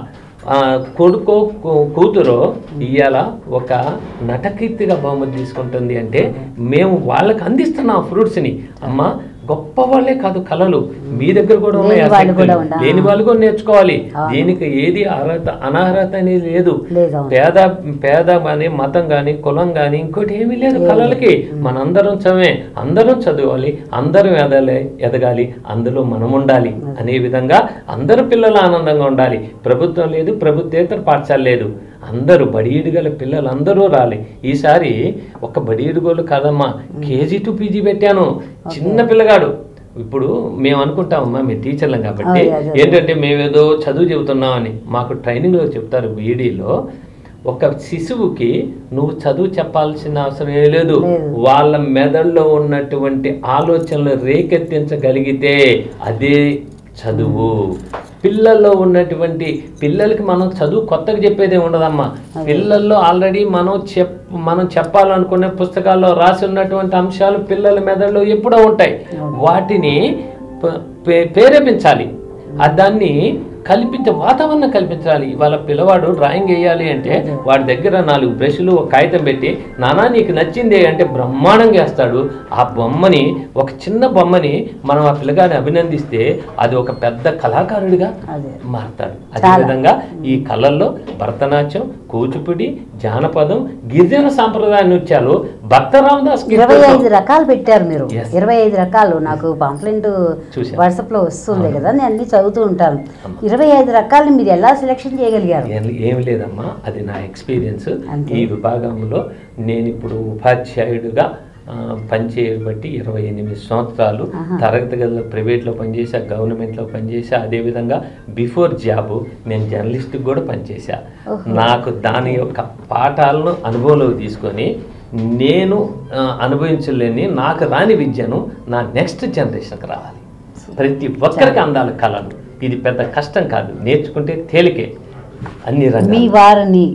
Speaker 2: ఆ, కొడుకో కూ- కూతురో ఇవాళ ఒక నటకీర్తిగా బహుమతి తీసుకుంటుంది అంటే మేము వాళ్ళకి అందిస్తున్నాం ఫ్రూట్స్ని అమ్మ గొప్ప వాళ్ళే కాదు కళలు మీ దగ్గర కూడా ఉన్నాయి
Speaker 1: లేని వాళ్ళు
Speaker 2: ఆసక్తులు.
Speaker 1: కూడా ఉండాలి.
Speaker 2: లేని వాళ్ళు కూడా నేర్చుకోవాలి
Speaker 1: అవును.
Speaker 2: దీనికి ఏది అర్హత అనర్హత అనేది లేదు
Speaker 1: లేదు అవును.
Speaker 2: పేద పేద కానీ మతం కానీ కులం కానీ ఇంకోటి ఏమీ లేదు కళలకి మనందరం చదివే అందరం చదవాలి అందరం ఎదలే ఎదగాలి అందులో మనం ఉండాలి అనే విధంగా అందరు పిల్లలు ఆనందంగా ఉండాలి ప్రభుత్వం లేదు ప్రభుత్వేతర పాఠశాల లేదు అందరూ బడిఈడు గల పిల్లలు అందరూ రాలి ఈసారి ఒక బడిఈడు గోలు కాదమ్మా కేజీ టు పీజీ పెట్టాను చిన్న పిల్లగాడు ఇప్పుడు మేము అనుకుంటామమ్మా మేము టీచర్లం కాబట్టి
Speaker 1: అదే, అదే, అదే.
Speaker 2: ఏంటంటే మేమేదో చదువు చెబుతున్నామని మాకు ట్రైనింగ్లో చెప్తారు బీఈడీలో ఒక శిశువుకి నువ్వు చదువు చెప్పాల్సిన అవసరం ఏ లేదు
Speaker 1: లేదు.
Speaker 2: వాళ్ళ మెదడులో ఉన్నటువంటి ఆలోచనలు రేకెత్తించగలిగితే అదే చదువు పిల్లల్లో ఉన్నటువంటి పిల్లలకి మనం చదువు కొత్తగా చెప్పేదే ఉండదమ్మా పిల్లల్లో ఆల్రెడీ మనం చెప్ మనం చెప్పాలనుకునే పుస్తకాల్లో రాసి ఉన్నటువంటి అంశాలు పిల్లల మెదడులో ఎప్పుడో ఉంటాయి వాటిని ప- పే- ప్రేరేపించాలి ఆ దాన్ని కల్పించే వాతావరణం కల్పించాలి ఇవాళ పిల్లవాడు డ్రాయింగ్ వేయాలి అంటే వాడి దగ్గర నాలుగు బ్రష్లు ఒక కాగితం పెట్టి నానా నీకు నచ్చింది అంటే బ్రహ్మాండంగా వేస్తాడు ఆ బొమ్మని ఒక చిన్న బొమ్మని మనం ఆ పిల్లగాని అభినందిస్తే అది ఒక పెద్ద కళాకారుడిగా
Speaker 1: అదే
Speaker 2: మారుతాడు అదేవిధంగా ఈ కళల్లో భరతనాట్యం కూచిపూడి జానపదం గిరిజన సాంప్రదాయ నృత్యాలు భక్త రామదాస్
Speaker 1: ఇరవై
Speaker 2: కీర్తనలు.
Speaker 1: ఐదు రకాలు పెట్టారు మీరు
Speaker 2: Yes.
Speaker 1: ఇరవై ఐదు రకాలు నాకు పాంప్లెంట్
Speaker 2: చూశాను.
Speaker 1: వాట్సాప్ లో వస్తుంది కదా నేను అన్ని చదువుతూ ఉంటాను ఇరవై ఐదు రకాలని మీరు ఎలా సెలెక్షన్ చేయగలిగారు
Speaker 2: ఏం- ఏం లేదమ్మా అది నా ఎక్స్పీరియన్స్
Speaker 1: అంతే.
Speaker 2: ఈ విభాగంలో నేను ఇప్పుడు ఉపాధ్యాయుడిగా ఆ, పనిచేయబట్టి ఇరవై ఎనిమిది సంవత్సరాలు తరగతి గదిలో ప్రైవేట్లో పనిచేసా గవర్నమెంట్లో పనిచేసా అదేవిధంగా బిఫోర్ జాబ్ నేను జర్నలిస్ట్కి కూడా పనిచేసా నాకు దాని యొక్క పాఠాలను అనుభవంలోకి తీసుకొని నేను ఆ, అనుభవించలేని నాకు రాని విద్యను నా నెక్స్ట్ జనరేషన్కి రావాలి ప్రతి ఒక్కరికి అందాలి కళలు ఇది పెద్ద కష్టం కాదు నేర్చుకుంటే తేలికే అన్ని
Speaker 1: మీ
Speaker 2: రంగాలు
Speaker 1: వారిని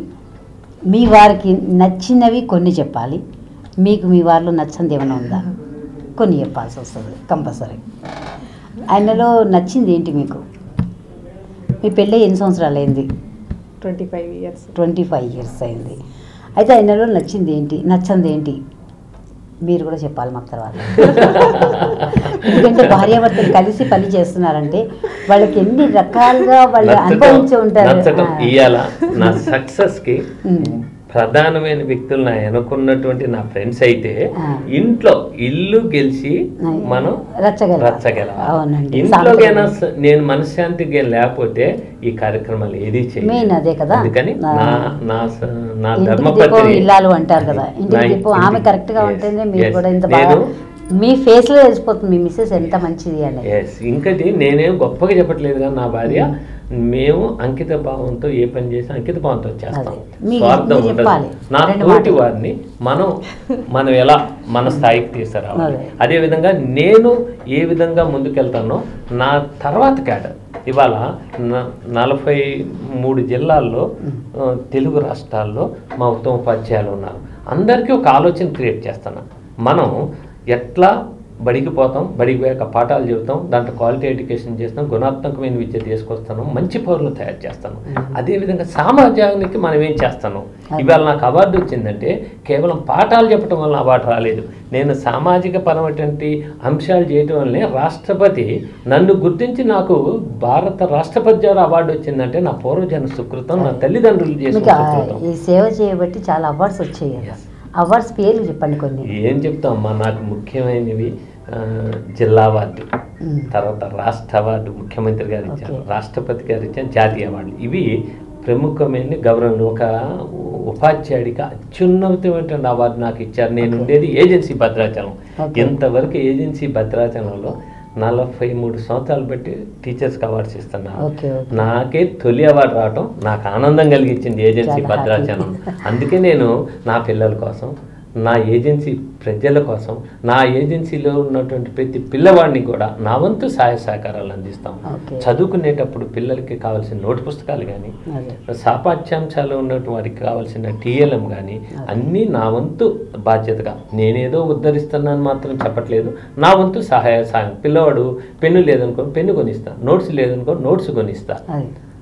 Speaker 1: మీ వారికి నచ్చినవి కొన్ని చెప్పాలి మీకు మీ వారిలో నచ్చంది ఏమైనా ఉందా కొన్ని చెప్పాల్సి వస్తుంది కంపల్సరీ ఆయనలో నచ్చింది ఏంటి మీకు మీ పెళ్ళి ఎన్ని సంవత్సరాలు అయింది
Speaker 3: twenty five years
Speaker 1: twenty five years అయింది అయితే ఆయనలో నచ్చింది ఏంటి నచ్చంది ఏంటి మీరు కూడా చెప్పాలి మాకు తర్వాత ఎందుకంటే భార్యాభర్తలు కలిసి పని చేస్తున్నారంటే వాళ్ళకి ఎన్ని రకాలుగా వాళ్ళు అనుభవించి ఉంటారు
Speaker 2: నచ్చటం
Speaker 1: ఆ.
Speaker 2: ఇవాళ నా సక్సెస్ కి
Speaker 1: ఉమ్.
Speaker 2: ప్రధానమైన వ్యక్తులు నా అనుకున్నటువంటి నా ఫ్రెండ్స్ అయితే
Speaker 1: ఆ.
Speaker 2: ఇంట్లో ఇల్లు గెలిచి
Speaker 1: ఆ.
Speaker 2: మనం
Speaker 1: రచ్చగలగాలి.
Speaker 2: రచ్చగలగాలి
Speaker 1: అవునండి.
Speaker 2: ఇంట్లోకైనా స- నేను మనశ్శాంతికి లేకపోతే ఈ కార్యక్రమాలు ఏది
Speaker 1: మెయిన్ అదే కదా.
Speaker 2: అందుకని
Speaker 1: ఆ.
Speaker 2: నా నా స- నా
Speaker 1: ఇంటికి దీపం
Speaker 2: ధర్మపత్ని
Speaker 1: ఇల్లాలు అంటారు కదా ఇంటికి
Speaker 2: నా
Speaker 1: దీపం ఆమె
Speaker 2: ఇంటికి-
Speaker 1: కరెక్ట్ గా
Speaker 2: yes,
Speaker 1: ఉంటేనే మీరు
Speaker 2: yes.
Speaker 1: కూడా ఇంత బాగా
Speaker 2: నేను
Speaker 1: మీ ఫేస్ లో తెలిసిపోతుంది మీ మిస్సెస్ ఎంత మంచిది అని
Speaker 2: ఎస్ ఇంకటి నేనేం గొప్పగా చెప్పట్లేదు కానీ నా భార్య మేము అంకిత భావంతో ఏ పని చేసి అంకిత భావంతో చేస్తాం
Speaker 1: అదే. మీ-
Speaker 2: స్వార్థం
Speaker 1: మీరు
Speaker 2: ఉండదు
Speaker 1: చెప్పాలి.
Speaker 2: నా
Speaker 1: రెండు
Speaker 2: తోటి
Speaker 1: మాటలు.
Speaker 2: వారిని మనం మనం ఎలా మన స్థాయికి తీసుకురావాలి
Speaker 1: అదే.
Speaker 2: అదే విధంగా నేను ఏ విధంగా ముందుకెళ్తానో నా తర్వాత క్యాడర్ ఇవాళ న- నలభై మూడు జిల్లాల్లో ఆ, తెలుగు రాష్ట్రాల్లో మా ఉత్తమ ఉపాధ్యాయులు ఉన్నారు అందరికీ ఒక ఆలోచన క్రియేట్ చేస్తాను మనం ఎట్లా బడికి పోతాం బడికి పోయాక పాఠాలు చెబుతాం దాంట్లో క్వాలిటీ ఎడ్యుకేషన్ చేస్తాం గుణాత్మకమైన విద్య తీసుకొస్తాను మంచి పౌరులు తయారు చేస్తాను అదేవిధంగా సమాజానికి మనం ఏం చేస్తాను ఇవాళ నాకు అవార్డు వచ్చిందంటే కేవలం పాఠాలు చెప్పడం వల్ల అవార్డు రాలేదు నేను సామాజిక పరమైనటువంటి అంశాలు చేయటం వల్లనే రాష్ట్రపతి నన్ను గుర్తించి నాకు భారత రాష్ట్రపతి గారు అవార్డు వచ్చిందంటే నా పూర్వజన సుకృతం నా తల్లిదండ్రులు చేసిన
Speaker 1: మీకు ఆ-
Speaker 2: సుకృతం
Speaker 1: ఈ సేవ చేయబట్టి చాలా అవార్డ్స్ వచ్చాయి కదా అవార్డ్స్ పేర్లు చెప్పండి కొన్ని
Speaker 2: ఏం చెప్తామమ్మా నాకు ముఖ్యమైనవి ఆ, జిల్లా అవార్డు
Speaker 1: ఉమ్.
Speaker 2: తర్వాత రాష్ట్ర అవార్డు ముఖ్యమంత్రి గారు ఇచ్చారు
Speaker 1: Okay.
Speaker 2: రాష్ట్రపతి గారు ఇచ్చారు జాతీయ అవార్డు ఇవి ప్రముఖమైన గౌరవం ఒక ఉపాధ్యాయుడికి అత్యున్నతమైనటువంటి అవార్డు నాకు ఇచ్చారు నేను ఉండేది ఏజెన్సీ భద్రాచలం
Speaker 1: Okay.
Speaker 2: ఇంతవరకు ఏజెన్సీ భద్రాచలంలో నలభై మూడు సంవత్సరాలు బట్టి టీచర్స్కి అవార్డ్స్ ఇస్తున్నాను
Speaker 1: ఓకే ఓకే
Speaker 2: నాకే తొలి అవార్డు రావటం నాకు ఆనందం కలిగించింది ఏజెన్సీ
Speaker 1: చాలా
Speaker 2: భద్రాచలం
Speaker 1: happy.
Speaker 2: అందుకే నేను నా పిల్లల కోసం నా ఏజెన్సీ ప్రజల కోసం నా ఏజెన్సీలో ఉన్నటువంటి ప్రతి పిల్లవాడిని కూడా నా వంతు సహాయ సహకారాలు అందిస్తాం
Speaker 1: Okay.
Speaker 2: చదువుకునేటప్పుడు పిల్లలకి కావాల్సిన నోటు పుస్తకాలు కానీ
Speaker 1: అదే
Speaker 2: సాపాఠ్యాంశాలు ఉన్నటువంటి వారికి కావాల్సిన టీఎల్ఎం కానీ అన్నీ నా వంతు బాధ్యతగా నేనేదో ఉద్ధరిస్తున్నాను మాత్రం చెప్పట్లేదు నా వంతు సహాయ సాయం పిల్లవాడు పెన్ను లేదనుకో పెన్ను కొనిస్తా నోట్స్ లేదనుకో నోట్స్ కొనిస్తా
Speaker 1: అదే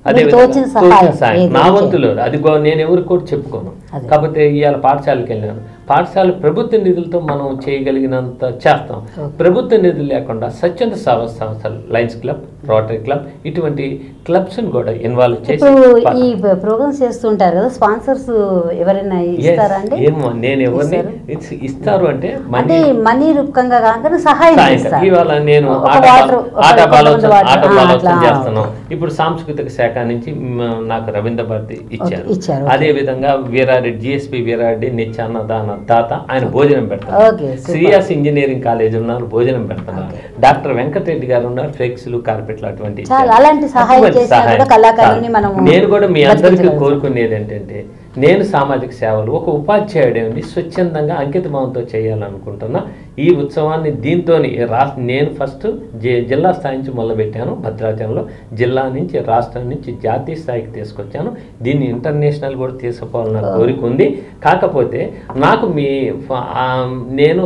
Speaker 2: అదే
Speaker 1: మీకు
Speaker 2: విధంగా
Speaker 1: తోచిన
Speaker 2: తోచిన
Speaker 1: సహాయం
Speaker 2: సాయం
Speaker 1: ఏది
Speaker 2: నా
Speaker 1: చేయాలి?
Speaker 2: వంతులో అది గో- నేను ఎవరికి కూడా చెప్పుకోను
Speaker 1: అదే.
Speaker 2: కాకపోతే ఇవాళ పాఠశాలకు వెళ్ళాను పాఠశాల ప్రభుత్వ నిధులతో మనం చేయగలిగినంత చేస్తాం
Speaker 1: ఓకే.
Speaker 2: ప్రభుత్వ నిధులు లేకుండా స్వచ్ఛంద సేవా సంస్థలు లయన్స్ క్లబ్ రోటరీ క్లబ్ ఇటువంటి క్లబ్స్ని కూడా ఇన్వాల్వ్ చేసి
Speaker 1: ఇప్పుడు
Speaker 2: ప-
Speaker 1: ఈ ప్రోగ్రామ్స్ చేస్తుంటారు కదా స్పాన్సర్స్ ఎవరైనా
Speaker 2: Yes,
Speaker 1: ఇస్తారా అండి
Speaker 2: ఏమో నేను ఎవరిని
Speaker 1: ఇస్తారు?
Speaker 2: ఇస్- ఇస్తారు అంటే
Speaker 1: అంటే
Speaker 2: మనీ
Speaker 1: మనీ రూపకంగా కాకుండా సహాయం
Speaker 2: సాయంత్రం.
Speaker 1: చేస్తారు
Speaker 2: ఇవాళ నేను
Speaker 1: ఒక
Speaker 2: ఆట
Speaker 1: వాటర్
Speaker 2: బాల-
Speaker 1: ఒక
Speaker 2: ఆట
Speaker 1: కొంతమంది
Speaker 2: బాలోత్సవం
Speaker 1: వాటర్,
Speaker 2: ఆట
Speaker 1: ఆ,
Speaker 2: బాలోత్సవం
Speaker 1: అట్లా.
Speaker 2: చేస్తున్నాం ఇప్పుడు సాంస్కృతిక శాఖ నుంచి మ్, నాకు రవీంద్ర భారతి ఇచ్చారు
Speaker 1: ఓకే, ఇచ్చారు, ఓకే.
Speaker 2: అదే విధంగా వీరారెడ్డి జిఎస్పి వీరారెడ్డి నిత్యాన్నదాన దాత ఆయన భోజనం పెడతారు
Speaker 1: okay, super.
Speaker 2: Shreyas engineering college ఉన్నారు భోజనం పెడుతున్నారు డాక్టర్ వెంకటరెడ్డి గారు ఉన్నారు ఫ్లెక్స్లు కార్పెట్లు అటువంటి
Speaker 1: చాలా,
Speaker 2: ఇచ్చారు.
Speaker 1: అలాంటి సహాయం
Speaker 2: అటువంటి
Speaker 1: చేసినా
Speaker 2: సహాయం.
Speaker 1: కూడా కళాకారుల్ని
Speaker 2: చాలా.
Speaker 1: మనము
Speaker 2: నేను కూడా మీ అందరికీ
Speaker 1: బతికించగలుగుతాం.
Speaker 2: కోరుకునేది ఏంటంటే నేను సామాజిక సేవలు ఒక ఉపాధ్యాయుడేండి స్వచ్ఛందంగా అంకిత భావంతో చేయాలనుకుంటున్నా ఈ ఉత్సవాన్ని దీంతో రాష్ట్ర నేను ఫస్ట్ జి- జిల్లా స్థాయి నుంచి మొదలుపెట్టాను భద్రాచలంలో జిల్లా నుంచి రాష్ట్రం నుంచి జాతీయ స్థాయికి తీసుకొచ్చాను దీన్ని ఇంటర్నేషనల్ కూడా తీసుకుపోవాలన్న కోరిక ఉంది కాకపోతే నాకు మీ ఫ- ఆ, నేను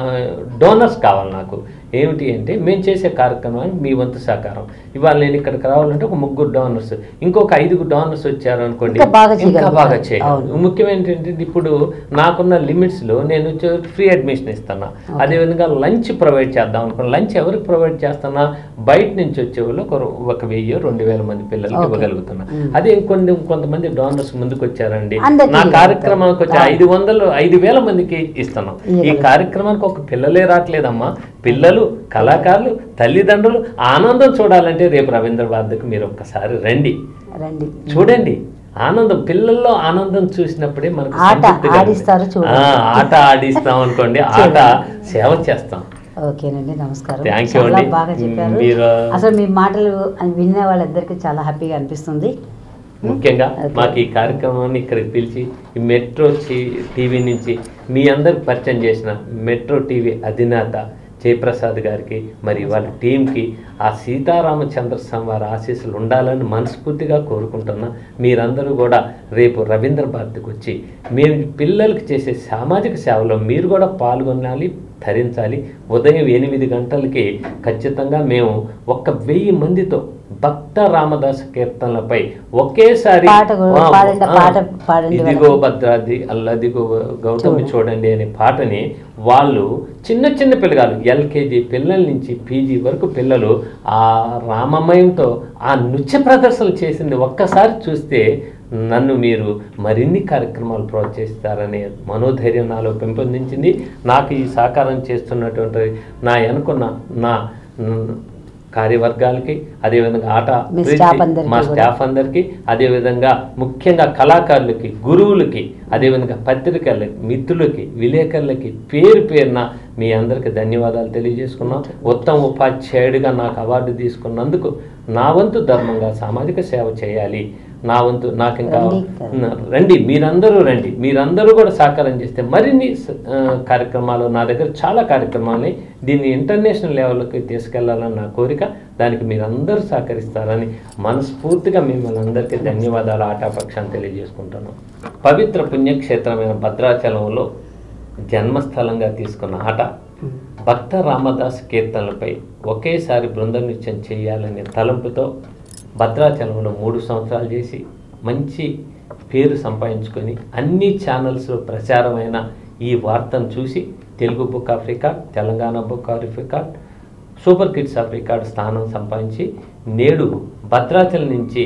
Speaker 2: డోనర్స్ కావాలి నాకు ఏమిటి అంటే మేము చేసే కార్యక్రమానికి మీ వంతు సహకారం ఇవాళ నేను ఇక్కడికి రావాలంటే ఒక ముగ్గురు డోనర్స్ ఇంకొక ఐదుగురు డోనర్స్ వచ్చారు అనుకోండి
Speaker 1: ఇంకా బాగా
Speaker 2: ఇంకా
Speaker 1: చేయగలుగుతారు.
Speaker 2: బాగా చేయగలరు
Speaker 1: అవును.
Speaker 2: ముఖ్యం ఏంటంటే ఇప్పుడు నాకున్న లిమిట్స్ లో నేను ఫ్రీ అడ్మిషన్ ఇస్తున్నా అదేవిధంగా లంచ్ ప్రొవైడ్ చేద్దాం అనుకున్నా లంచ్ ఎవరికి ప్రొవైడ్ చేస్తున్నా బయట నుంచి వచ్చే వాళ్ళు ఒక రో- ఒక వెయ్యి రెండు వేల మంది పిల్లలకి
Speaker 1: Okay.
Speaker 2: ఇవ్వగలుగుతున్నా
Speaker 1: Mm.
Speaker 2: అదే ఇంకొన్ని కొంతమంది డోనర్స్ ముందుకు వచ్చారండి
Speaker 1: అందరికీ
Speaker 2: నా
Speaker 1: ఇవ్వగలుగుతారు.
Speaker 2: కార్యక్రమానికి వచ్చి
Speaker 1: అవును.
Speaker 2: ఐదు వందలు ఐదు వేల మందికి ఇస్తున్నాం ఈ
Speaker 1: ఇవ్వగలుగుతారు.
Speaker 2: కార్యక్రమానికి ఒక పిల్లలే రావట్లేదమ్మా పిల్లలు కళాకారులు తల్లిదండ్రులు ఆనందం చూడాలంటే రేపు రవీంద్ర భారతికి మీరు ఒక్కసారి రండి
Speaker 1: రండి
Speaker 2: చూడండి ఆనందం పిల్లల్లో ఆనందం చూసినప్పుడే మనకు
Speaker 1: ఆట
Speaker 2: సంతృప్తి కలుగుతుంది.
Speaker 1: ఆడిస్తారు చూడండి.
Speaker 2: ఆ, ఆట ఆడిస్తాం అనుకోండి ఆట సేవ చేస్తాం
Speaker 1: ఓకేనండి నమస్కారం
Speaker 2: Thank you
Speaker 1: చాలా
Speaker 2: అండి.
Speaker 1: బాగా చెప్పారు
Speaker 2: మీరు-
Speaker 1: అసలు మీ మాటలు విన్న వాళ్ళందరికీ చాలా హ్యాపీగా అనిపిస్తుంది
Speaker 2: ముఖ్యంగా
Speaker 1: Okay.
Speaker 2: మాకు ఈ కార్యక్రమాన్ని ఇక్కడికి పిలిచి ఈ మెట్రో చి- టీవీ నుంచి మీ అందరికి పరిచయం చేసిన మెట్రో టీవీ అధినేత జయప్రసాద్ గారికి మరి వాళ్ళ టీంకి ఆ సీతారామచంద్ర స్వామి వారి ఆశీస్సులు ఉండాలని మనస్ఫూర్తిగా కోరుకుంటున్నా మీరందరూ కూడా రేపు రవీంద్ర భారతికి వచ్చి మేము పిల్లలకి చేసే సామాజిక సేవలో మీరు కూడా పాల్గొనాలి ధరించాలి ఉదయం ఎనిమిది గంటలకి ఖచ్చితంగా మేము ఒక వెయ్యి మందితో భక్త రామదాస్ కీర్తనలపై ఒకేసారి
Speaker 1: పాట కూడా
Speaker 2: ఆ,
Speaker 1: పాడండి,
Speaker 2: ఆ,
Speaker 1: పాట పాడండి
Speaker 2: ఇదిగో
Speaker 1: వాళ్ళకి.
Speaker 2: భద్రాది అల్లదిగో గౌతమి
Speaker 1: చూడండి.
Speaker 2: చూడండి అనే పాటని వాళ్ళు చిన్న చిన్న పిల్లగాలు ఎల్కేజీ పిల్లల నుంచి పీజీ వరకు పిల్లలు ఆ రామమయంతో ఆ నృత్య ప్రదర్శనలు చేసింది ఒక్కసారి చూస్తే నన్ను మీరు మరిన్ని కార్యక్రమాలు ప్రోత్సహిస్తారనే మనోధైర్యం నాలో పెంపొందించింది నాకు ఈ సహకారం చేస్తున్నటువంటి నా అనుకున్న నా మ్, కార్యవర్గాలకి అదేవిధంగా ఆట
Speaker 1: మీ
Speaker 2: ప్రీతి,
Speaker 1: స్టాఫ్ అందరికీ
Speaker 2: మా
Speaker 1: కూడా.
Speaker 2: స్టాఫ్ అందరికీ అదేవిధంగా ముఖ్యంగా కళాకారులకి గురువులకి అదేవిధంగా పత్రికలకి మిత్రులకి విలేకరులకి పేరు పేరున మీ అందరికీ ధన్యవాదాలు తెలియజేసుకున్నాం ఉత్తమ ఉపాధ్యాయుడిగా నాకు అవార్డు తీసుకున్నందుకు నా వంతు ధర్మంగా సామాజిక సేవ చేయాలి నా వంతు నాకు ఇంకా
Speaker 1: రండి.
Speaker 2: న- రండి మీరందరూ రండి మీరందరూ కూడా సహకారం చేస్తే మరిన్ని స- ఆ, కార్యక్రమాలు నా దగ్గర చాలా కార్యక్రమాలు దీన్ని ఇంటర్నేషనల్ లెవెల్కి తీసుకెళ్లాలని నా కోరిక దానికి మీరందరూ సహకరిస్తారని మనస్ఫూర్తిగా మిమ్మల్ని అందరికీ ధన్యవాదాలు ఆటాపక్షాన్ని తెలియజేసుకుంటాను పవిత్ర పుణ్యక్షేత్రమైన భద్రాచలంలో జన్మస్థలంగా తీసుకున్న ఆట భక్త రామదాస్ కీర్తనలపై ఒకేసారి బృంద నృత్యం చేయాలనే తలంపుతో భద్రాచలంలో మూడు సంవత్సరాలు చేసి మంచి పేరు సంపాదించుకొని అన్ని ఛానల్స్లో ప్రచారమైన ఈ వార్తను చూసి Telugu book of record Telangana book of record super kids of record స్థానం సంపాదించి నేడు భద్రాచలం నుంచి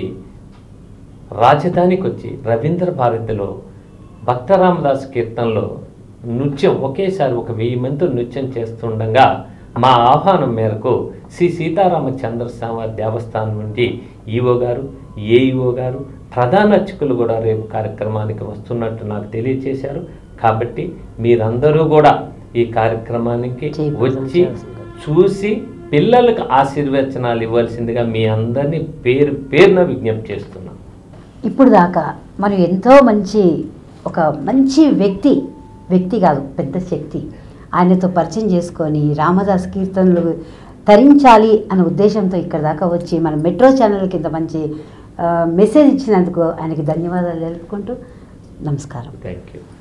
Speaker 2: రాజధానికి వచ్చి రవీంద్ర భారతిలో భక్తరామదాస్ కీర్తనలో నృత్యం ఒకేసారి ఒక వెయ్యి మంది నృత్యం చేస్తుండగా మా ఆహ్వానం మేరకు శ్రీ సీతారామచంద్రస్వామి వారి దేవస్థానం నుండి ఈఓ గారు ఏఈఓ గారు ప్రధాన అర్చకులు కూడా రేపు కార్యక్రమానికి వస్తున్నట్టు నాకు తెలియజేశారు కాబట్టి మీరందరూ కూడా ఈ కార్యక్రమానికి
Speaker 1: జయప్రదం
Speaker 2: వచ్చి
Speaker 1: చేయాల్సిందిగా.
Speaker 2: చూసి పిల్లలకు ఆశీర్వచనాలు ఇవ్వాల్సిందిగా మీ అందరినీ పేరు పేరున విజ్ఞప్తి చేస్తున్నాం
Speaker 1: ఇప్పుడు దాకా మనం ఎంతో మంచి ఒక మంచి వ్యక్తి వ్యక్తి కాదు పెద్ద శక్తి ఆయనతో పరిచయం చేసుకొని రామదాస్ కీర్తనలు తరించాలి అనే ఉద్దేశంతో ఇక్కడ దాకా వచ్చి మన మెట్రో ఛానల్ కింద మంచి ఆ, మెసేజ్ ఇచ్చినందుకు ఆయనకి ధన్యవాదాలు తెలుపుకుంటూ నమస్కారం
Speaker 2: థ్యాంక్ యూ